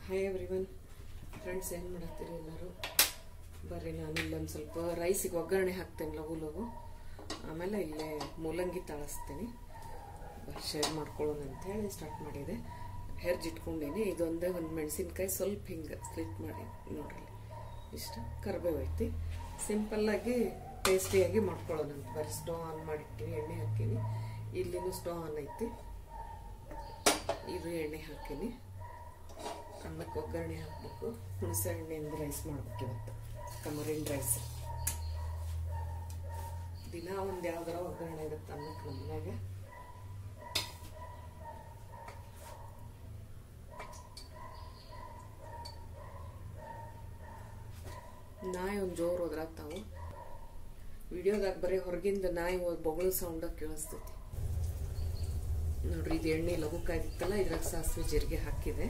hi everyone friends ಏನು ಮಾಡತ್ತೀರಿ ಎಲ್ಲರೂ ಬರ್ರಿ ನಾನು ಇಲ್ಲೊಂದು ಸ್ವಲ್ಪ ರೈಸಿಗೆ ಒಗ್ಗರಣೆ ಹಾಕ್ತೇನೆ ಲಘು ಲಘು ಆಮೇಲೆ ಇಲ್ಲೇ ಮೂಲಂಗಿ ತಾಳಿಸ್ತೀನಿ ಶೇರ್ ಮಾಡ್ಕೊಳ್ಳೋಣ ಅಂತೇಳಿ ಸ್ಟಾರ್ಟ್ ಮಾಡಿದೆ ಹೆರ್ಜ್ ಇಟ್ಕೊಂಡೀನಿ ಇದೊಂದೇ ಒಂದು ಮೆಣಸಿನ್ಕಾಯಿ ಸ್ವಲ್ಪ ಹಿಂಗೆ ಸ್ಲಿಟ್ ಮಾಡಿ ನೋಡ್ರಿ ಇಷ್ಟು ಕರಿಬೇವು ಐತಿ ಸಿಂಪಲ್ಲಾಗಿ ಟೇಸ್ಟಿಯಾಗಿ ಮಾಡ್ಕೊಳ್ಳೋಣ ಅಂತ ಬರೀ ಸ್ಟವ್ ಆನ್ ಮಾಡಿಟ್ಟಿನಿ ಎಣ್ಣೆ ಹಾಕೀನಿ ಇಲ್ಲಿನೂ ಸ್ಟವ್ ಆನ್ ಐತಿ ಇದು ಎಣ್ಣೆ ಹಾಕೀನಿ ಅನ್ನಕ್ಕೆ ಒಗ್ಗರಣೆ ಹಾಕಬೇಕು ಹುಣಸೆ ಹಣ್ಣಿಂದ ರೈಸ್ ಮಾಡ್ಬೇಕು ಇವತ್ತು ಕಮರಿನ್ ರೈಸ್ ದಿನ ಒಂದು ಯಾವ್ದಾರ ಒಗ್ಗರಣೆ ಇರುತ್ತೆ ಅನ್ನಕ್ಕೆ ನಮ್ಮ ಮನ್ಯಾಗ ನಾಯಿ ಒಂದು ಜೋರು ಹೋದ್ರಾಗ್ತಾವು ವಿಡಿಯೋದಾಗ ಬರೀ ಹೊರಗಿಂದ ನಾಯಿ ಬೊಗಳು ಸೌಂಡ ಕೇಳಿಸ್ತೈತಿ ನೋಡ್ರಿ ಇದು ಎಣ್ಣೆ ಲಘು ಕಾಯ್ದಿತ್ತಲ್ಲ ಇದ್ರಾಗ ಸಾಸಿವೆ ಜೀರಿಗೆ ಹಾಕಿದೆ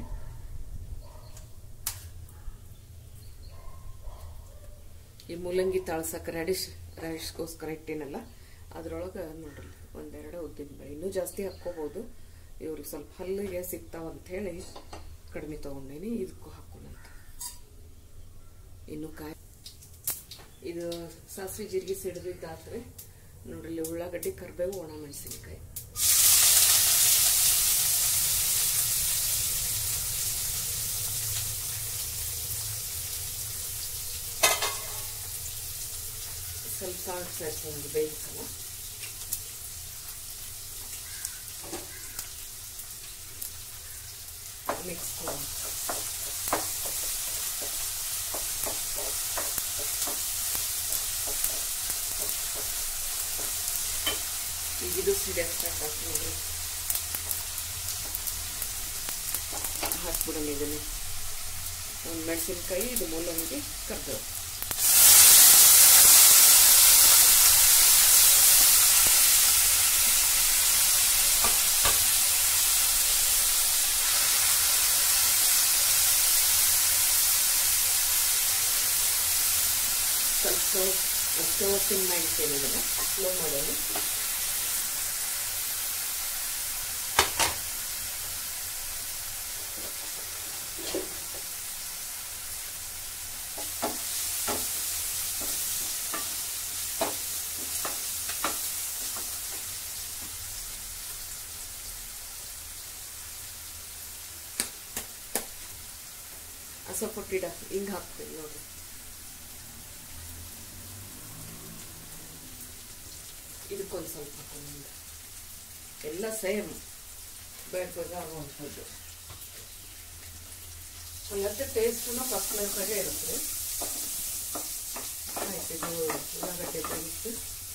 ಈ ಮೂಲಂಗಿ ತಾಳ್ಸಕ್ಕೆ ರೆಡಿಶ್ ರೆಡಿಶ್ಗೋಸ್ಕರ ಇಟ್ಟಿನಲ್ಲ ಅದ್ರೊಳಗೆ ನೋಡ್ರಿ ಒಂದೆರಡು ಉದ್ದಿನ ಬೇಳೆ ಇನ್ನೂ ಜಾಸ್ತಿ ಹಾಕ್ಕೋಬೋದು ಇವ್ರಿಗೆ ಸ್ವಲ್ಪ ಹಲ್ಲಿಗೆ ಸಿಗ್ತಾವ ಅಂತ ಹೇಳಿ ಕಡಿಮೆ ತೊಗೊಂಡೇನಿ ಇದಕ್ಕೂ ಹಾಕೋಣಂತ ಇನ್ನು ಕಾಯಿ ಇದು ಸಾಸಿವೆ ಜೀರಿಗೆ ಸಿಡಿದಿದ್ದಾದ್ರೆ ನೋಡ್ರಿ ಇಲ್ಲಿ ಉಳ್ಳಾಗಡ್ಡಿ ಕರಿಬೇವು ಒಣ ಮೆಣಸಿನ್ಕಾಯಿ ಸ್ವಲ್ಪ ಸಾಲ್ಟ್ ಸೇರಿಸ್ಕೊಂಡು ಬೇಯಿಸಲ್ಲ ಮಿಕ್ಸ್ ಕೊಡೋಣ ಈಗ ಇದು ಸಿಡಿಯಕ್ಕೆ ಸ್ಟಾರ್ಟ್ ಆಗ್ತದೆ ನೋಡ್ರಿ ಹಾಕ್ಬಿಡೋಣ ಇದನ್ನು ಒಂದು ಮೆಣಸಿನ್ಕಾಯಿ ಇದು ಮೂಲಂಗಿ ಕರ್ಬೇವು ಸ್ವಲ್ಪ ಸ್ಟವ್ ಸಿಮ್ ಮಾಡಿರ್ತೇನೆ ಇದನ್ನು ಸ್ಲೋ ಮಾಡೋದು ಸ್ವಲ್ಪ ಗಿಡ ಹಿಂಗೆ ಹಾಕ್ತೀನಿ ನೋಡ್ರಿ ಇದಕ್ಕೊಂದು ಸ್ವಲ್ಪ ಹಾಕೊಂಡು ಎಲ್ಲ ಸೇಮ್ ಬೇಡ ಬೇಗ ಆಗುವಂಥದ್ದು ಹಂಗಂತೆ ಟೇಸ್ಟೂ ಫಸ್ಟ್ ಕ್ಲಾಸಾಗೆ ಇರುತ್ತೆ ಆಯ್ತು ಇದು ಉಳ್ಳಾಗಡ್ಡೆ ಬೇಯಿಸಿ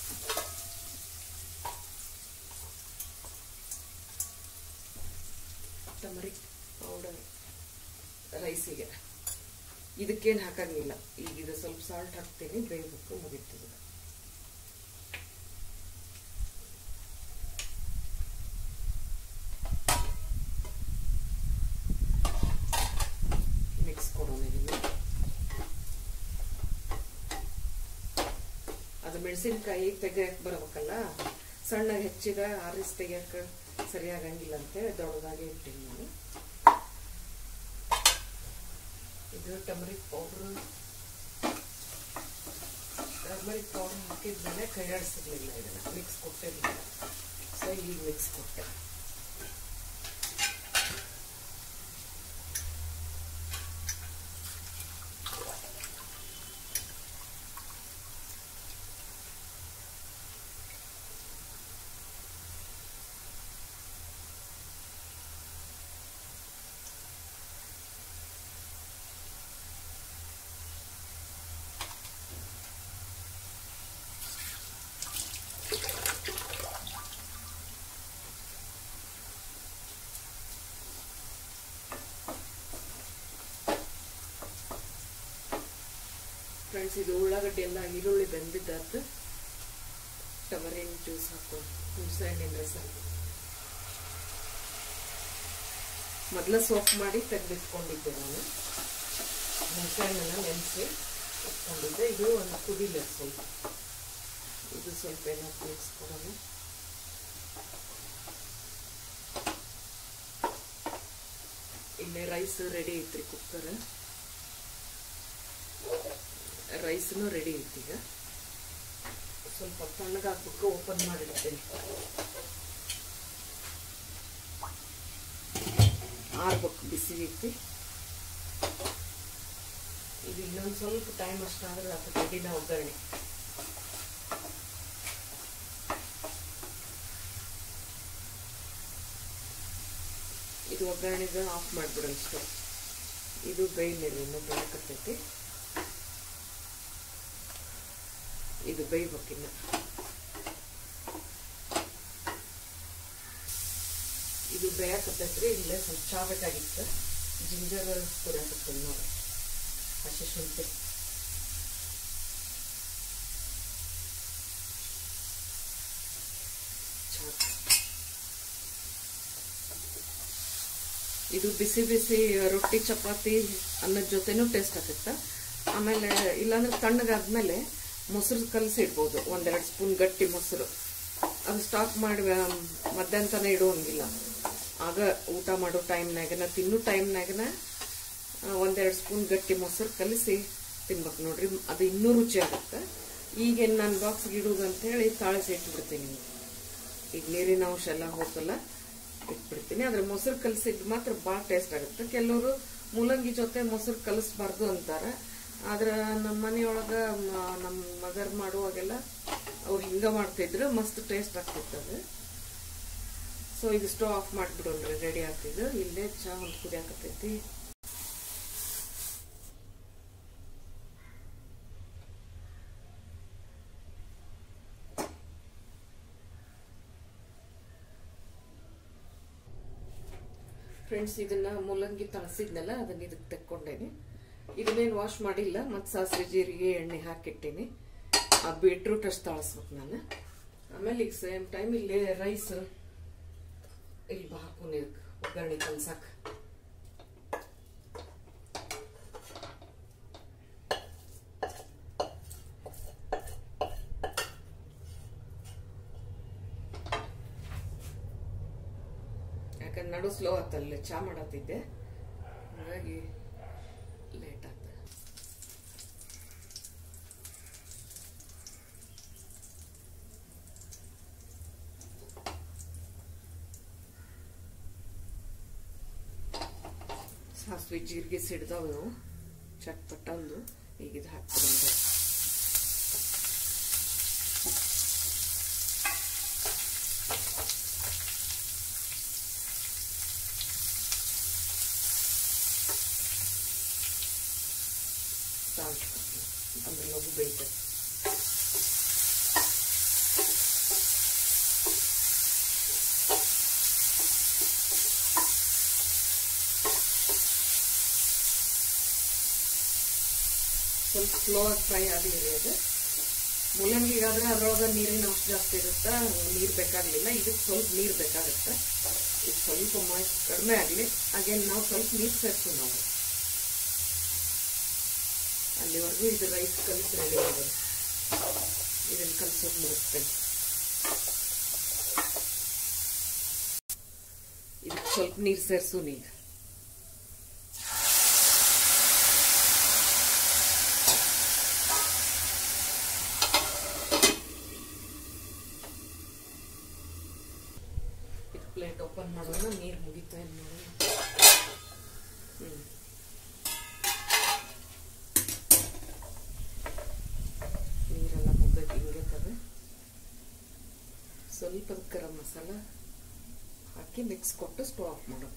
ಟಮರಿಕ್ ಪೌಡರ್ ರೈಸಿಗೆ ಇದಕ್ಕೇನು ಹಾಕಂಗಿಲ್ಲ ಈಗ ಇದು ಸ್ವಲ್ಪ ಸಾಲ್ಟ್ ಹಾಕ್ತೀನಿ ಬೇಯಬೇಕು ಮುಗಿತದೆ ಮಿಕ್ಸ್ ಕೊಡೋಣ ಇದನ್ನು ಅದು ಮೆಣಸಿನ್ಕಾಯಿ ತೆಗಿಯಕ್ಕೆ ಬರ್ಬೇಕಲ್ಲ ಸಣ್ಣಗೆ ಹೆಚ್ಚಿದ ಆರಿಸ್ ತೆಗಿಯಕ್ಕೆ ಸರಿಯಾಗಂಗಿಲ್ಲ ಅಂತೇಳಿ ದೊಡ್ಡದಾಗಿ ಇಟ್ಟಿನಿ ನಾನು ಇದು ಟರ್ಮರಿಕ್ ಪೌಡ್ರು ಟರ್ಮರಿಕ್ ಪೌಡರ್ ಹಾಕಿದ್ಮೇಲೆ ಕೈ ಆಡಿಸಿರ್ಲಿಲ್ಲ ಇದನ್ನ ಮಿಕ್ಸ್ ಕೊಟ್ಟಿರಲಿಲ್ಲ ಸೊ ಈಗ ಮಿಕ್ಸ್ ಕೊಟ್ಟೆ ಫ್ರೆಂಡ್ಸ್ ಇದು ಉಳ್ಳಾಗಡ್ಡಿ ಎಲ್ಲ ಈರುಳ್ಳಿ ಬೆಂದಿದ್ದಾತು ಟಮರಿನ್ ಜ್ಯೂಸ್ ಹಾಕೋ ಹುಣಸೆ ಹಣ್ಣಿನ ರಸ ಮೊದಲ ಸೋಪ್ ಮಾಡಿ ತೆಗೆದಿಟ್ಕೊಂಡಿದ್ದೆ ನಾನು ಹುಣಸೆ ಹಣ್ಣನ್ನ ನೆನೆಸಿ ಇಟ್ಕೊಂಡಿದ್ದೆ ಇದು ಒಂದು ಕುದಿಲ್ಲ ಸ್ವಲ್ಪ ಇದು ಸ್ವಲ್ಪ ಏನಾದ್ರು ಮಿಕ್ಸ್ ಕೊಡೋಣ ಇಲ್ಲೇ ರೈಸ್ ರೆಡಿ ಐತ್ರಿ ಕುಕ್ಕರ್ ರೈಸ್ನು ರೆಡಿ ಐತಿ ಈಗ ಸ್ವಲ್ಪ ತಣ್ಣಗೆ ಹಾಕ್ಬಿಟ್ಟು ಓಪನ್ ಮಾಡಿಡ್ತೇನೆ ಆರ್ಬೇಕು ಬಿಸಿ ಐತಿ ಇದು ಇನ್ನೊಂದು ಸ್ವಲ್ಪ ಟೈಮ್ ಅಷ್ಟಾದ್ರೆ ಅದು ರೆಡಿನ ಒಗ್ಗರಣೆ ಇದು ಒಗ್ಗರಣೆಗೆ ಆಫ್ ಮಾಡಿಬಿಡೋಣ ಸ್ಟವ್ ಇದು ಬೇಯ್ಮೇಲೆ ಇನ್ನೂ ಬೇಯಕತ್ತೈತಿ ಇದು ಬೇಯ್ಬೇಕಿನ್ನ ಇದು ಬೇಯಕತ್ತೈತ್ರಿ ಇಲ್ಲೇ ಸ್ವಲ್ಪ ಚಾ ಬೇಕಾಗಿತ್ತು ಜಿಂಜರ್ ಕುದಿಯಾಕತ್ತದ ನೋಡಿ ಹಸಿ ಶುಂಠಿ ಚಾ ಇದು ಬಿಸಿ ಬಿಸಿ ರೊಟ್ಟಿ ಚಪಾತಿ ಅನ್ನದ ಜೊತೆನೂ ಟೇಸ್ಟ್ ಆಗುತ್ತೆ ಆಮೇಲೆ ಇಲ್ಲಾಂದ್ರೆ ತಣ್ಣಗಾದ್ಮೇಲೆ ಮೊಸರು ಕಲಸಿ ಇಡ್ಬೋದು ಒಂದೆರಡು ಸ್ಪೂನ್ ಗಟ್ಟಿ ಮೊಸರು ಅದು ಸ್ಟಾಕ್ ಮಾಡಿ ಮಧ್ಯಾಹ್ನ ಇಡುವಂಗಿಲ್ಲ ಆಗ ಊಟ ಮಾಡೋ ಟೈಮ್ನಾಗನ ತಿನ್ನೋ ಟೈಮ್ನಾಗನ ಒಂದೆರಡು ಸ್ಪೂನ್ ಗಟ್ಟಿ ಮೊಸರು ಕಲಸಿ ತಿನ್ಬೇಕು ನೋಡ್ರಿ ಅದು ಇನ್ನೂ ರುಚಿ ಆಗುತ್ತೆ ಈಗೇನು ನಾನು ಬಾಕ್ಸ್ಗೆ ಇಡುವುದು ಅಂತೇಳಿ ತಾಳಿಸಿ ಇಟ್ಬಿಡ್ತೀನಿ ಈಗ ನೀರಿನ ಅಂಶ ಎಲ್ಲ ಹೋಗಲ್ಲ ಇಟ್ಬಿಡ್ತೀನಿ ಆದ್ರೆ ಮೊಸರು ಕಲಸಿದ್ ಮಾತ್ರ ಭಾಳ ಟೇಸ್ಟ್ ಆಗುತ್ತೆ ಕೆಲವರು ಮೂಲಂಗಿ ಜೊತೆ ಮೊಸರು ಕಲಿಸ್ಬಾರ್ದು ಅಂತಾರೆ ಆದ್ರೆ ನಮ್ಮ ಮನೆಯೊಳಗ ಮ- ನಮ್ಮ ಮದರ್ ಮಾಡುವಾಗೆಲ್ಲ ಅವ್ರು ಹಿಂಗ ಮಾಡ್ತಿದ್ರು ಮಸ್ತ್ ಟೇಸ್ಟ್ ಆಗ್ತಿತ್ತು ಅದು ಸೊ ಇದು ಸ್ಟವ್ ಆಫ್ ಮಾಡಿಬಿಡೋಣ್ರಿ ರೆಡಿ ಆಗ್ತಿದ್ದು ಇಲ್ಲೇ ಚಾ ಒಂದು ಕುದಿಯಾಕತ್ತೈತಿ ಫ್ರೆಂಡ್ಸ್ ಇದನ್ನ ಮೂಲಂಗಿ ತಳಸಿದ್ನಲ್ಲ ಅದನ್ನ ಇದಕ್ಕೆ ತೆಕ್ಕೊಂಡೇನಿ ಇದನ್ನೇನು ವಾಶ್ ಮಾಡಿಲ್ಲ ಮತ್ತು ಸಾಸಿವೆ ಜೀರಿಗೆ ಎಣ್ಣೆ ಹಾಕಿಟ್ಟೇನಿ ಆ ಬೀಟ್ರೂಟ್ ಅಷ್ಟು ತಳಸ್ಬೇಕು ನಾನು ಆಮೇಲೆ ಈಗ ಸೇಮ್ ಟೈಮ್ ಇಲ್ಲಿ ರೈಸ್ ಇಲ್ಲಿ ಬಾ ಹಾಕೋನಿ ಇದಕ್ಕೆ ಒಗ್ಗರಣೆ ಕಲ್ಸಕ್ಕೆ ಯಾಕಂದ್ರೆ ನಡು ಸ್ಲೋ ಆತಲ್ಲಿ ಚಾ ಮಾಡತ್ತಿದ್ದೆ ಹಾಗಾಗಿ ಲೇಟ್ ಆತ ಸಾಸಿವೆ ಜೀರಿಗೆ ಸಿಡ್ದಾವ ಇವು ಚಟ್ಪಟ ಒಂದು ಈಗ ಇದು ಹಾಕ್ತೀನಿ ಸಾಕು ಅಂದ್ರೆ ಲಘು ಬೇಯ್ತದೆ ಸ್ವಲ್ಪ ಸ್ಲೋ ಆಗಿ ಫ್ರೈ ಆಗಲಿ ಅದು ಮೂಲಂಗಿಗಾದ್ರೆ ಅದ್ರೊಳಗೆ ನೀರಿನ ಅಂಶ ಜಾಸ್ತಿ ಇರುತ್ತೆ ನೀರು ಬೇಕಾಗಲಿಲ್ಲ ಇದಕ್ಕೆ ಸ್ವಲ್ಪ ನೀರು ಬೇಕಾಗುತ್ತೆ ಇದು ಸ್ವಲ್ಪ ಮಾಯ್ಸ್ ಕಡಿಮೆ ಆಗಲಿ ಅಗೇನ್ ನಾವು ಸ್ವಲ್ಪ ನೀರು ಸೇರಿಸ್ತೀವಿ ನಾವು ಅಲ್ಲಿವರೆಗೂ ಇದು ರೈಸ್ ಕಲಿಸಿ ರೆಡಿ ಆಗೋದು ಇದನ್ನು ಕಲಿಸೋದು ಮುಗಿಸ್ತೇನೆ ಇದಕ್ಕೆ ಸ್ವಲ್ಪ ನೀರು ಸೇರಿಸು ನೀರು ಇದು ಪ್ಲೇಟ್ ಓಪನ್ ಮಾಡೋಣ ನೀರು ಮುಗಿತಾ ಏನು ಮಾಡೋಣ ಹ್ಞೂ ನೀರೆಲ್ಲ ಮುಗ್ದೈತಿ ಹಿಂಗೈತದೆ ಸ್ವಲ್ಪ ಅದಕ್ಕೆ ಗರಂ ಮಸಾಲ ಹಾಕಿ ಮಿಕ್ಸ್ ಕೊಟ್ಟು ಸ್ಟವ್ ಆಫ್ ಮಾಡೋದು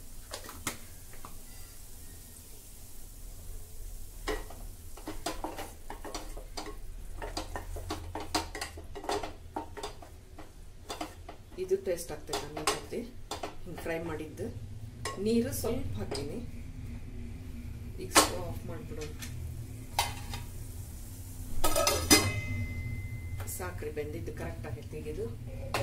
ಇದು ಟೇಸ್ಟ್ ಆಗ್ತೈತೆ ಅನ್ನ ಜೊತೆ ಹಿಂಗೆ ಫ್ರೈ ಮಾಡಿದ್ದು ನೀರು ಸ್ವಲ್ಪ ಹಾಕೀನಿ ಈಗ ಸ್ಟವ್ ಆಫ್ ಮಾಡಿಬಿಡೋಣ ಸಾಕ್ರಿ ಬೆಂದಿದ್ದು ಕರೆಕ್ಟ್ ಆಗೈತಿ ಈಗ ಇದು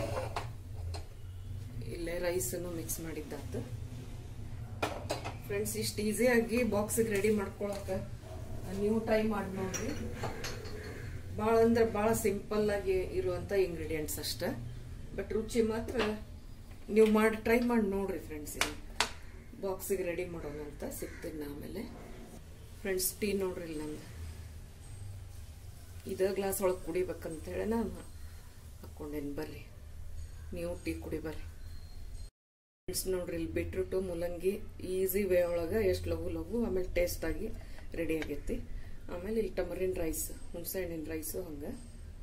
ಇಲ್ಲೇ ರೈಸನ್ನು ಮಿಕ್ಸ್ ಮಾಡಿದ್ದಾತು ಫ್ರೆಂಡ್ಸ್ ಇಷ್ಟು ಈಸಿಯಾಗಿ ಬಾಕ್ಸಿಗೆ ರೆಡಿ ಮಾಡ್ಕೊಳಕ್ಕೆ ನೀವು ಟ್ರೈ ಮಾಡಿ ನೋಡ್ರಿ ಭಾಳ ಅಂದ್ರೆ ಭಾಳ ಸಿಂಪಲ್ ಆಗಿ ಇರುವಂಥ ಇಂಗ್ರೀಡಿಯೆಂಟ್ಸ್ ಅಷ್ಟೇ ಬಟ್ ರುಚಿ ಮಾತ್ರ ನೀವು ಮಾಡಿ ಟ್ರೈ ಮಾಡಿ ನೋಡ್ರಿ ಫ್ರೆಂಡ್ಸ್ ಇದು ಬಾಕ್ಸಿಗೆ ರೆಡಿ ಮಾಡೋಣ ಅಂತ ಸಿಗ್ತೀನಿ ಆಮೇಲೆ ಫ್ರೆಂಡ್ಸ್ ಟೀ ನೋಡ್ರಿ ಇಲ್ಲಿ ನಂದು ಇದೇ ಗ್ಲಾಸ್ ಒಳಗೆ ಕುಡಿಬೇಕಂತೇಳಿ ನಾನು ಹಾಕ್ಕೊಂಡೇನಿ ಬರ್ರಿ ನೀವು ಟೀ ಕುಡಿ ಬರ್ರಿ ಫ್ರೆಂಡ್ಸ್ ನೋಡ್ರಿ ಇಲ್ಲಿ ಬಿಟ್ರುಟು ಮೂಲಂಗಿ ಈಸಿ ವೇ ಒಳಗೆ ಎಷ್ಟು ಲಘು ಲಘು ಆಮೇಲೆ ಟೇಸ್ಟ್ ಆಗಿ ರೆಡಿ ಆಗೈತಿ ಆಮೇಲೆ ಇಲ್ಲಿ ಟಮರಿನ್ ರೈಸ್ ಹುಣಸೆ ಹಣ್ಣಿನ ರೈಸು ಹಂಗೆ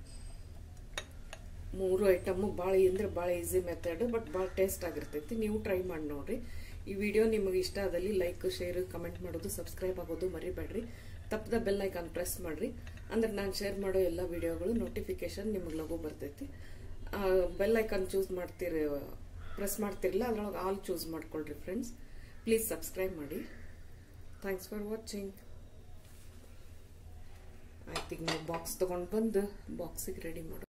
ಮೂರು ಐಟಮು ಭಾಳ ಅಂದ್ರೆ ಭಾಳ ಈಸಿ ಮೆಥಡ್ ಬಟ್ ಭಾಳ ಟೇಸ್ಟ್ ಆಗಿರ್ತೈತಿ ನೀವು ಟ್ರೈ ಮಾಡಿ ನೋಡ್ರಿ ಈ ವಿಡಿಯೋ ನಿಮಗೆ ಇಷ್ಟ ಆದಲ್ಲಿ ಲೈಕ್ ಶೇರ್ ಕಮೆಂಟ್ ಮಾಡೋದು ಸಬ್ಸ್ಕ್ರೈಬ್ ಆಗೋದು ಮರಿಬೇಡ್ರಿ ತಪ್ಪದ ಬೆಲ್ ಐಕಾನ್ ಪ್ರೆಸ್ ಮಾಡ್ರಿ ಅಂದ್ರೆ ನಾನು ಶೇರ್ ಮಾಡೋ ಎಲ್ಲ ವಿಡಿಯೋಗಳು ನೋಟಿಫಿಕೇಶನ್ ನಿಮಗೆ ಲಘು ಬರ್ತೈತಿ ಬೆಲ್ ಐಕಾನ್ ಚೂಸ್ ಮಾಡ್ತೀರಿ ಪ್ರೆಸ್ ಮಾಡ್ತಿರಲ್ಲ ಅದ್ರೊಳಗೆ ಆಲ್ ಚೂಸ್ ಮಾಡ್ಕೊಳ್ರಿ ಫ್ರೆಂಡ್ಸ್ ಪ್ಲೀಸ್ ಸಬ್ಸ್ಕ್ರೈಬ್ ಮಾಡಿ ಥ್ಯಾಂಕ್ಸ್ ಫಾರ್ ವಾಚಿಂಗ್ ಆಯ್ತು ಈಗ ನಾವು ಬಾಕ್ಸ್ ತೊಗೊಂಡು ಬಂದು ಬಾಕ್ಸಿಗೆ ರೆಡಿ ಮಾಡೋ